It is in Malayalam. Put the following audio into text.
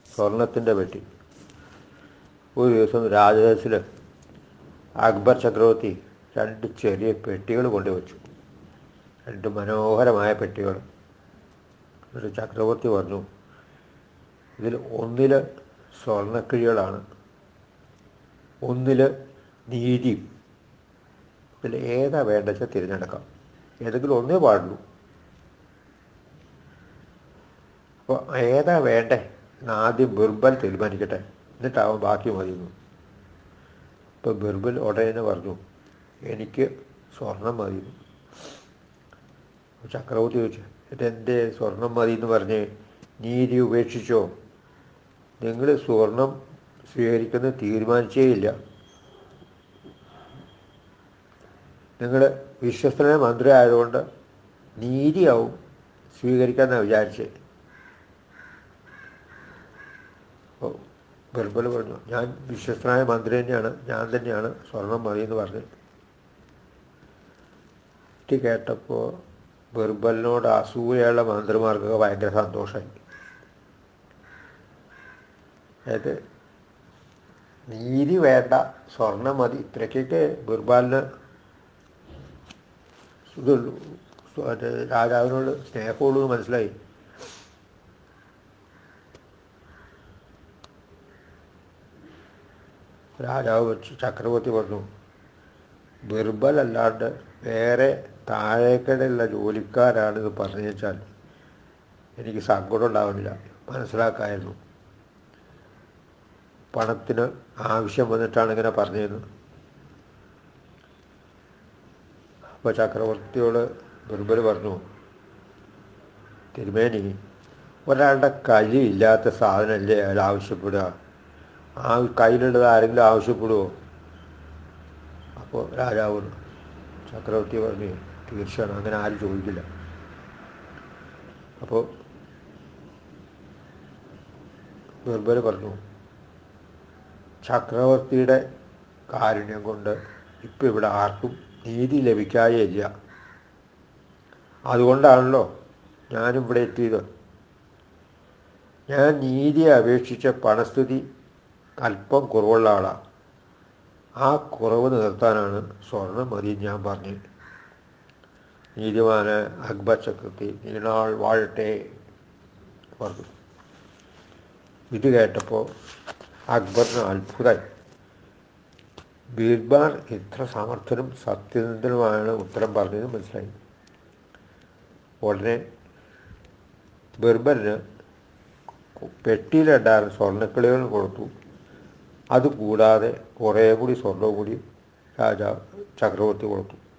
സ്വർണത്തിൻ്റെ പെട്ടി ഒരു ദിവസം രാജദാസിൽ അക്ബർ ചക്രവർത്തി രണ്ട് ചെറിയ പെട്ടികൾ കൊണ്ടുവച്ചു രണ്ട് മനോഹരമായ പെട്ടികൾ എന്നിട്ട് ചക്രവർത്തി പറഞ്ഞു ഇതിൽ ഒന്നിൽ സ്വർണ്ണക്കിഴികളാണ് ഒന്നിൽ നീതിയും ഇതിൽ ഏതാ വേണ്ട വെച്ചാൽ തിരഞ്ഞെടുക്കാം ഏതെങ്കിലും ഒന്നേ പാടുള്ളൂ അപ്പോൾ ഏതാ വേണ്ടേ എന്ന് ആദ്യം ബിർബൽ തീരുമാനിക്കട്ടെ എന്നിട്ടാവും ബാക്കി മതിയെന്നു ഇപ്പോൾ ബിർബൽ ഉടനെ തന്നെ പറഞ്ഞു എനിക്ക് സ്വർണം മതിയെന്നു ചക്രവർത്തി ചോദിച്ചു ഇതെൻ്റെ സ്വർണം മതി എന്ന് പറഞ്ഞ് നീതി ഉപേക്ഷിച്ചോ നിങ്ങൾ സ്വർണം സ്വീകരിക്കുന്നത് തീരുമാനിച്ചേ ഇല്ല നിങ്ങൾ വിശ്വസ്തനായ മന്ത്രി ആയതുകൊണ്ട് നീതിയാവും സ്വീകരിക്കാമെന്നാണ് വിചാരിച്ചത് അപ്പോൾ ബിർബൽ പറഞ്ഞു ഞാൻ വിശ്വസ്തനായ മന്ത്രി തന്നെയാണ് ഞാൻ തന്നെയാണ് സ്വർണം മതി എന്ന് പറഞ്ഞത് ഇത് കേട്ടപ്പോൾ ബിർബലിനോട് അസൂയുള്ള മന്ത്രിമാർക്കൊക്കെ ഭയങ്കര സന്തോഷമായി അതായത് നീതി വേണ്ട സ്വർണം മതി ഇത്രയ്ക്കൊക്കെ ബിർബാലിന് ഇതുള്ളൂ മറ്റേ രാജാവിനോട് സ്നേഹമുള്ളൂ എന്ന് മനസ്സിലായി രാജാവ് വെച്ച് ചക്രവർത്തി പറഞ്ഞു ബിർബൽ അല്ലാണ്ട് വേറെ താഴേക്കടയുള്ള ജോലിക്കാരാണിത് പറഞ്ഞു വെച്ചാൽ എനിക്ക് സങ്കടം ഉണ്ടാവുന്നില്ല മനസ്സിലാക്കായിരുന്നു പണത്തിന് ആവശ്യം വന്നിട്ടാണ് ഇങ്ങനെ പറഞ്ഞതെന്ന് അപ്പോൾ ചക്രവർത്തിയോട് ബിർബൽ പറഞ്ഞു തിരുമേനി ഒരാളുടെ കഴിയില്ലാത്ത സാധനമല്ലേ അയാൾ ആവശ്യപ്പെടുക ആ കയ്യിലുള്ളത് ആരെങ്കിലും ആവശ്യപ്പെടുമോ അപ്പോൾ രാജാവ് ചക്രവർത്തി പറഞ്ഞു തീർച്ചയാണ് അങ്ങനെ ആരും ചോദിക്കില്ല അപ്പോൾ ബിർബൽ പറഞ്ഞു ചക്രവർത്തിയുടെ കാരുണ്യം കൊണ്ട് ഇപ്പം ഇവിടെ ആർക്കും നീതി ലഭിക്കായില്ല അതുകൊണ്ടാണല്ലോ ഞാനിവിടെ എത്തിയത് ഞാൻ നീതിയെ അപേക്ഷിച്ച പണസ്ഥിതി അല്പം കുറവുള്ള ആളാണ് ആ കുറവ് നികത്താനാണ് സ്വർണം മതി ഞാൻ പറഞ്ഞത് നീതിമാന് അക്ബർ ചക്രവർത്തി നീണാൾ വാഴട്ടെ പറഞ്ഞു ഇത് കേട്ടപ്പോൾ അക്ബറിന് അത്ഭുതമായി ബീർബാൻ ഇത്ര സമർത്ഥനും സത്യസന്ധനുമാണ് ഉത്തരം പറഞ്ഞത് മനസ്സിലായി ഉടനെ ബിർബലിന് പെട്ടിയിലുണ്ടായിരുന്ന സ്വർണ്ണക്കിളികൾ കൊടുത്തു അതുകൂടാതെ കുറേ കൂടി സ്വർണ്ണവും കൂടി രാജാവ് ചക്രവർത്തി കൊടുത്തു